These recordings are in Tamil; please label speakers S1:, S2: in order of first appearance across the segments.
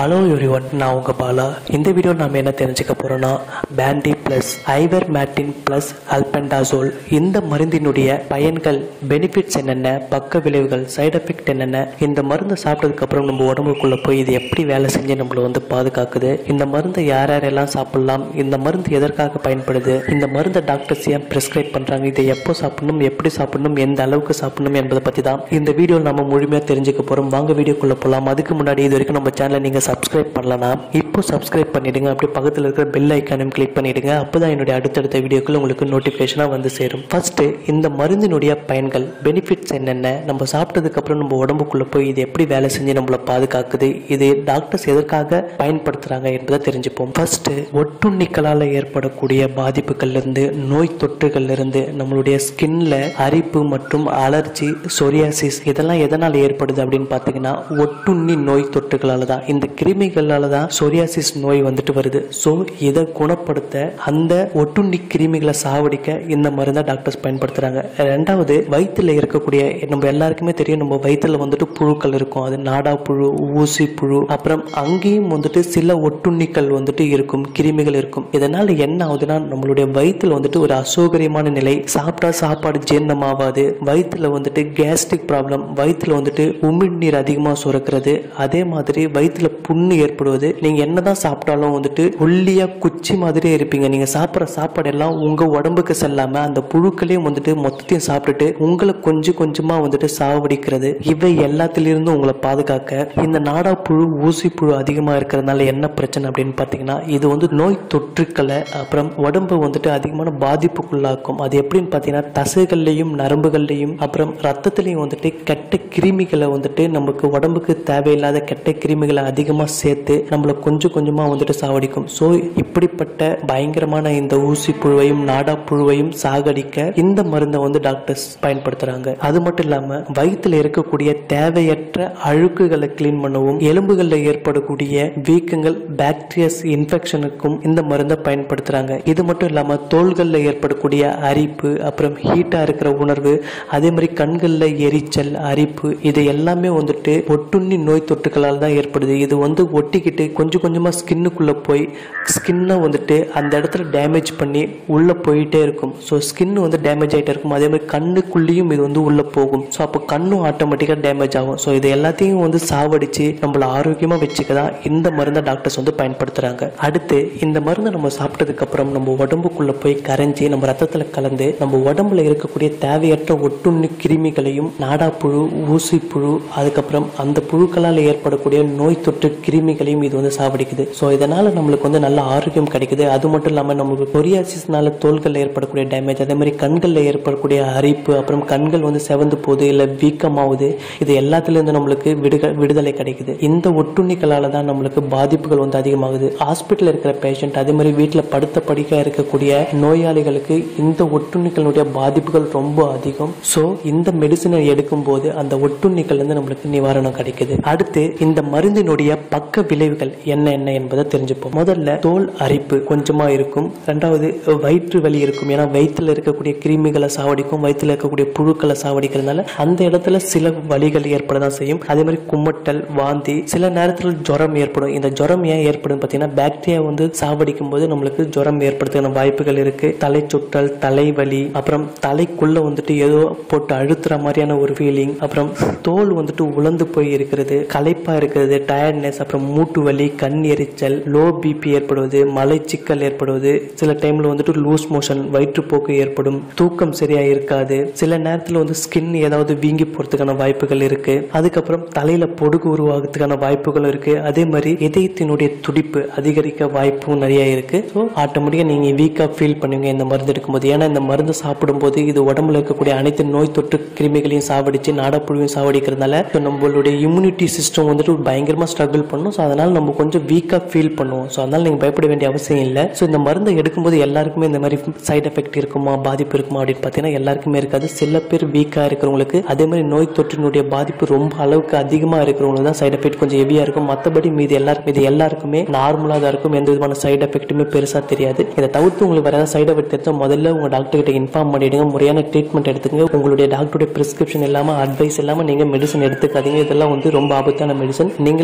S1: ஹலோ எவ்ரிவன் நான் உங்கள் பாலா இந்த வீடியோ நாம் என்ன தெரிஞ்சுக்க போகிறோன்னா பேண்டி ப்ளஸ் ஐவர் மேட்டின் ப்ளஸ் அல்பெண்டாசோல் இந்த மருந்தினுடைய பயன்கள் பெனிஃபிட்ஸ் என்னென்ன பக்க விளைவுகள் சைடு எஃபெக்ட் என்னென்ன இந்த மருந்தை சாப்பிட்டதுக்கப்புறம் நம்ம உடம்புக்குள்ளே போய் இது எப்படி வேலை செஞ்சு நம்மளை வந்து பாதுகாக்குது இந்த மருந்தை யார் யாரெல்லாம் சாப்பிடலாம் இந்த மருந்து எதற்காக பயன்படுது இந்த மருந்தை டாக்டர்ஸ் ஏன் ப்ரிஸ்கிரைப் பண்ணுறாங்க இதை எப்போ சாப்பிடணும் எப்படி சாப்பிடணும் எந்த அளவுக்கு சாப்பிடணும் என்பதை பற்றி தான் இந்த வீடியோவில் நம்ம முழுமையாக தெரிஞ்சுக்க போகிறோம் வாங்க வீடியோக்குள்ளே போகலாம் அதுக்கு முன்னாடி இது வரைக்கும் நம்ம சேனலை நீங்கள் சப்ஸ்கிரைப் பண்ணலனா இப்போ சப்ஸ்கிரைப் பண்ணிடுங்க அப்படியே பக்கத்தில் இருக்கிற பெல் ஐக்கானையும் கிளிக் பண்ணிடுங்க அப்போ தான் என்னுடைய அடுத்தடுத்த வீடியோக்கள் உங்களுக்கு நோட்டிஃபிகேஷனாக வந்து சேரும் ஃபர்ஸ்ட் இந்த மருந்தினுடைய பயன்கள் பெனிஃபிட்ஸ் என்னென்ன நம்ம சாப்பிட்டதுக்கப்புறம் நம்ம உடம்புக்குள்ளே போய் இது எப்படி வேலை செஞ்சு நம்மளை பாதுகாக்குது இது டாக்டர்ஸ் எதற்காக பயன்படுத்துகிறாங்க என்பதை தெரிஞ்சுப்போம் ஃபர்ஸ்ட் ஒட்டுண்ணிக்களால் ஏற்படக்கூடிய பாதிப்புகள்லேருந்து நோய் தொற்றுகள்லேருந்து நம்மளுடைய ஸ்கின்ல அரிப்பு மற்றும் அலர்ஜி சொரியாசிஸ் இதெல்லாம் எதனால் ஏற்படுது அப்படின்னு பார்த்தீங்கன்னா ஒட்டுண்ணி நோய் தொற்றுகளால தான் இந்த கிருமிகளால தான் சொரியாசிஸ் நோய் வந்துட்டு வருது ஸோ இதை குணப்படுத்த அந்த ஒட்டுண்ணி கிருமிகளை சாவடிக்க இந்த மருந்தை டாக்டர்ஸ் பயன்படுத்துறாங்க ரெண்டாவது வயிற்றுல இருக்கக்கூடிய நம்ம எல்லாருக்குமே தெரியும் நம்ம வயிற்றுல வந்துட்டு புழுக்கள் இருக்கும் அது நாடா புழு ஊசி புழு அப்புறம் அங்கேயும் வந்துட்டு சில ஒட்டுண்ணிகள் வந்துட்டு இருக்கும் கிருமிகள் இருக்கும் இதனால என்ன ஆகுதுன்னா நம்மளுடைய வயிற்றுல வந்துட்டு ஒரு அசௌகரியமான நிலை சாப்பிட்டா சாப்பாடு ஜீரணமாகாது வயிற்றுல வந்துட்டு கேஸ்ட்ரிக் ப்ராப்ளம் வயிற்றுல வந்துட்டு உமிழ்நீர் அதிகமாக சுரக்கிறது அதே மாதிரி வயிற்றுல புண்ணு ஏற்படுவது நீங்க என்னதான் சாப்பிட்டாலும் வந்துட்டு ஒல்லியா குச்சி மாதிரியே இருப்பீங்க நீங்க சாப்பிட்ற சாப்பாடு எல்லாம் உங்க உடம்புக்கு செல்லாம அந்த புழுக்களையும் வந்துட்டு மொத்தத்தையும் சாப்பிட்டுட்டு உங்களை கொஞ்சம் கொஞ்சமா வந்துட்டு சாவடிக்கிறது இவை எல்லாத்திலிருந்தும் உங்களை பாதுகாக்க இந்த நாடா புழு ஊசி புழு அதிகமா இருக்கிறதுனால என்ன பிரச்சனை அப்படின்னு பார்த்தீங்கன்னா இது வந்து நோய் தொற்றுக்களை அப்புறம் உடம்பு வந்துட்டு அதிகமான பாதிப்புக்குள்ளாக்கும் அது எப்படின்னு பார்த்தீங்கன்னா தசைகள்லையும் நரம்புகள்லையும் அப்புறம் ரத்தத்திலையும் வந்துட்டு கெட்ட கிருமிகளை வந்துட்டு நமக்கு உடம்புக்கு தேவையில்லாத கெட்ட கிருமிகளை அதிகமாக சேர்த்து நம்மளை கொஞ்சம் கொஞ்சமாக வந்துட்டு சாவடிக்கும் ஸோ இப்படிப்பட்ட பயங்கரமான இந்த ஊசி புழுவையும் நாடா புழுவையும் சாகடிக்க இந்த மருந்தை வந்து டாக்டர்ஸ் பயன்படுத்துறாங்க அது மட்டும் இல்லாம வயிற்றுல இருக்கக்கூடிய தேவையற்ற அழுக்குகளை கிளீன் பண்ணவும் எலும்புகளில் ஏற்படக்கூடிய வீக்கங்கள் பாக்டீரியாஸ் இன்ஃபெக்ஷனுக்கும் இந்த மருந்தை பயன்படுத்துறாங்க இது மட்டும் இல்லாம தோள்களில் ஏற்படக்கூடிய அரிப்பு அப்புறம் ஹீட்டா இருக்கிற உணர்வு அதே மாதிரி கண்களில் எரிச்சல் அரிப்பு இது எல்லாமே வந்துட்டு ஒட்டுண்ணி நோய் தொற்றுகளால் தான் ஏற்படுது இது வந்து ஒட்டிக்கிட்டு கொஞ்சம் கொஞ்சமாக ஸ்கின்னுக்குள்ளே போய் ஸ்கின்னை வந்துட்டு அந்த இடத்துல டேமேஜ் பண்ணி உள்ளே போயிட்டே இருக்கும் ஸோ ஸ்கின் வந்து டேமேஜ் ஆகிட்டே இருக்கும் அதே மாதிரி கண்ணுக்குள்ளேயும் இது வந்து உள்ளே போகும் ஸோ அப்போ கண்ணும் ஆட்டோமேட்டிக்காக டேமேஜ் ஆகும் ஸோ இது எல்லாத்தையும் வந்து சாவடிச்சு நம்மளை ஆரோக்கியமாக வச்சுக்க தான் இந்த மருந்தை டாக்டர்ஸ் வந்து பயன்படுத்துகிறாங்க அடுத்து இந்த மருந்தை நம்ம சாப்பிட்டதுக்கப்புறம் நம்ம உடம்புக்குள்ளே போய் கரைஞ்சி நம்ம ரத்தத்தில் கலந்து நம்ம உடம்புல இருக்கக்கூடிய தேவையற்ற ஒட்டுண்ணி கிருமிகளையும் நாடாப்புழு ஊசி புழு அதுக்கப்புறம் அந்த புழுக்களால் ஏற்படக்கூடிய நோய் தொற்று கிருமிகளையும் இது வந்து சாவடிக்குது ஸோ இதனால நம்மளுக்கு வந்து நல்ல ஆரோக்கியம் கிடைக்குது அது மட்டும் இல்லாமல் நமக்கு கொரியாசிஸ்னால தோள்களில் ஏற்படக்கூடிய டேமேஜ் அதே மாதிரி கண்களில் ஏற்படக்கூடிய அரிப்பு அப்புறம் கண்கள் வந்து செவந்து போகுது இல்லை வீக்கமாகுது இது எல்லாத்துலேருந்து நம்மளுக்கு விடுக விடுதலை கிடைக்குது இந்த ஒட்டுண்ணிகளால் தான் நம்மளுக்கு பாதிப்புகள் வந்து அதிகமாகுது ஹாஸ்பிட்டலில் இருக்கிற பேஷண்ட் அதே மாதிரி வீட்டில் படுத்த படிக்க இருக்கக்கூடிய நோயாளிகளுக்கு இந்த ஒட்டுண்ணிகளுடைய பாதிப்புகள் ரொம்ப அதிகம் ஸோ இந்த மெடிசனை எடுக்கும்போது அந்த ஒட்டுண்ணிகள் இருந்து நம்மளுக்கு நிவாரணம் கிடைக்குது அடுத்து இந்த மருந்தினுடைய பக்க விளைவுகள் என்ன என்ன என்பதை தெரிஞ்சுப்போம் முதல்ல தோல் அரிப்பு கொஞ்சமா இருக்கும் ரெண்டாவது வயிற்று வலி இருக்கும் ஏன்னா வயிற்றுல இருக்கக்கூடிய கிருமிகளை சாவடிக்கும் வயிற்றுல இருக்கக்கூடிய புழுக்களை சாவடிக்கிறதுனால அந்த இடத்துல சில வலிகள் ஏற்பட தான் செய்யும் அதே மாதிரி குமட்டல் வாந்தி சில நேரத்தில் ஜுரம் ஏற்படும் இந்த ஜுரம் ஏன் ஏற்படும் பார்த்தீங்கன்னா பாக்டீரியா வந்து சாவடிக்கும் போது நம்மளுக்கு ஜுரம் ஏற்படுறதுக்கான வாய்ப்புகள் இருக்கு தலை சுற்றல் தலைவலி அப்புறம் தலைக்குள்ள வந்துட்டு ஏதோ போட்டு அழுத்துற மாதிரியான ஒரு ஃபீலிங் அப்புறம் தோல் வந்துட்டு உலர்ந்து போய் இருக்கிறது களைப்பா இருக்கிறது டயர்ட்னஸ் அப்புறம் மூட்டு வலி கண் எரிச்சல் லோ பிபி ஏற்படுவது மலைச்சிக்கல் ஏற்படுவது சில டைம்ல வந்துட்டு லூஸ் மோஷன் வயிற்றுப்போக்கு ஏற்படும் தூக்கம் சரியா இருக்காது சில நேரத்தில் வந்து ஸ்கின் ஏதாவது வீங்கி போறதுக்கான வாய்ப்புகள் இருக்கு அதுக்கப்புறம் தலையில பொடுகு உருவாகிறதுக்கான வாய்ப்புகள் இருக்கு அதே மாதிரி இதயத்தினுடைய துடிப்பு அதிகரிக்க வாய்ப்பும் நிறைய இருக்கு ஸோ ஆட்டோமேட்டிக்காக நீங்க வீக்கா ஃபீல் பண்ணுவீங்க இந்த மருந்து எடுக்கும்போது ஏன்னா இந்த மருந்து சாப்பிடும்போது இது உடம்புல இருக்கக்கூடிய அனைத்து நோய் தொற்று கிருமிகளையும் சாவடிச்சு நாடப்புழுவையும் சாவடிக்கிறதுனால so நம்மளுடைய இம்யூனிட்டி சிஸ்டம் வந்துட்டு பயங்கரமா ஸ்ட்ரகிள் பண்ணும் ஸோ அதனால நம்ம கொஞ்சம் வீக்கா ஃபீல் பண்ணுவோம் ஸோ அதனால நீங்க பயப்பட வேண்டிய அவசியம் இல்லை ஸோ இந்த மருந்தை எடுக்கும்போது எல்லாருக்குமே இந்த மாதிரி சைடு எஃபெக்ட் இருக்குமா பாதிப்பு இருக்குமா அப்படின்னு பார்த்தீங்கன்னா எல்லாருக்குமே இருக்காது சில பேர் வீக்கா இருக்கிறவங்களுக்கு அதே மாதிரி நோய் தொற்றினுடைய பாதிப்பு ரொம்ப அளவுக்கு அதிகமா இருக்கிறவங்களுக்கு தான் சைடு எஃபெக்ட் கொஞ்சம் ஹெவியா இருக்கும் மற்றபடி மீது எல்லாருக்கும் இது எல்லாருக்குமே நார்மலா தான் இருக்கும் எந்த விதமான சைடு எஃபெக்ட்டுமே பெருசா தெரியாது இதை தவிர்த்து உங்களுக்கு வேற ஏதாவது சைடு எஃபெக்ட் தெரிஞ்சா முதல்ல உங்க டாக்டர் கிட்ட இன்ஃபார்ம் பண்ணிடுங்க முறையான ட்ரீட்மெண்ட் எடுத்துங்க உங்களுடைய டாக்டருடைய பிரிஸ்கிரிப்ஷன் இல்லாம அட்வைஸ் இல்லாம நீங்க மெடிசன் எடுத்துக்காதீங்க இதெல்லாம் வந்து ரொம்ப ஆபத்தான மெடிசன் நீங்களா எடுத்துக்க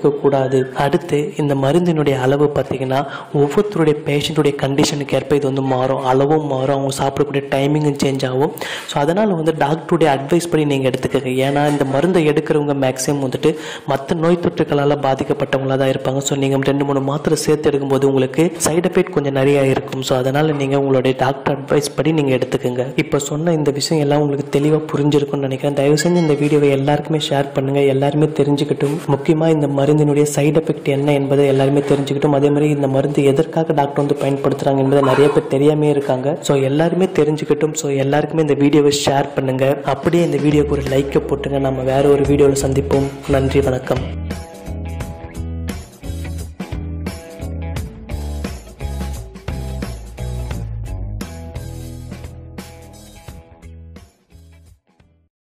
S1: எடுத்துக்கக்கூடாது அடுத்து இந்த மருந்தினுடைய அளவு பார்த்தீங்கன்னா ஒவ்வொருத்தருடைய பேஷண்ட்டுடைய கண்டிஷனுக்கு ஏற்ப இது வந்து மாறும் அளவும் மாறும் அவங்க சாப்பிடக்கூடிய டைமிங்கும் சேஞ்ச் ஆகும் ஸோ அதனால் வந்து டாக்டருடைய அட்வைஸ் படி நீங்கள் எடுத்துக்கோங்க ஏன்னா இந்த மருந்தை எடுக்கிறவங்க மேக்ஸிமம் வந்துட்டு மற்ற நோய் தொற்றுகளால் பாதிக்கப்பட்டவங்களாக தான் இருப்பாங்க ஸோ நீங்கள் ரெண்டு மூணு மாத்திரை சேர்த்து எடுக்கும்போது உங்களுக்கு சைடு எஃபெக்ட் கொஞ்சம் நிறைய இருக்கும் ஸோ அதனால் நீங்கள் உங்களுடைய டாக்டர் அட்வைஸ் படி நீங்கள் எடுத்துக்கோங்க இப்போ சொன்ன இந்த விஷயம் எல்லாம் உங்களுக்கு தெளிவாக புரிஞ்சிருக்கும்னு நினைக்கிறேன் தயவு செஞ்சு இந்த வீடியோவை எல்லாருக்குமே ஷேர் பண்ணுங்கள் எல்லாருமே தெரிஞ்சுக்கிட்டும் முக்கியமாக இந்த மருந்தினுடைய சைடு எஃபெக்ட் என்ன என்பதை எல்லாருமே தெரிஞ்சுக்கிட்டும் அதே மாதிரி இந்த மருந்து எதற்காக டாக்டர் வந்து பயன்படுத்துகிறாங்க என்பதை நிறைய பேர் தெரியாமே இருக்காங்க ஸோ எல்லாருமே தெரிஞ்சுக்கிட்டும் ஸோ எல்லாருக்குமே இந்த வீடியோவை ஷேர் பண்ணுங்கள் அப்படியே இந்த வீடியோக்கு ஒரு லைக்கை போட்டுங்க நம்ம வேற ஒரு வீடியோவில் சந்திப்போம் நன்றி வணக்கம்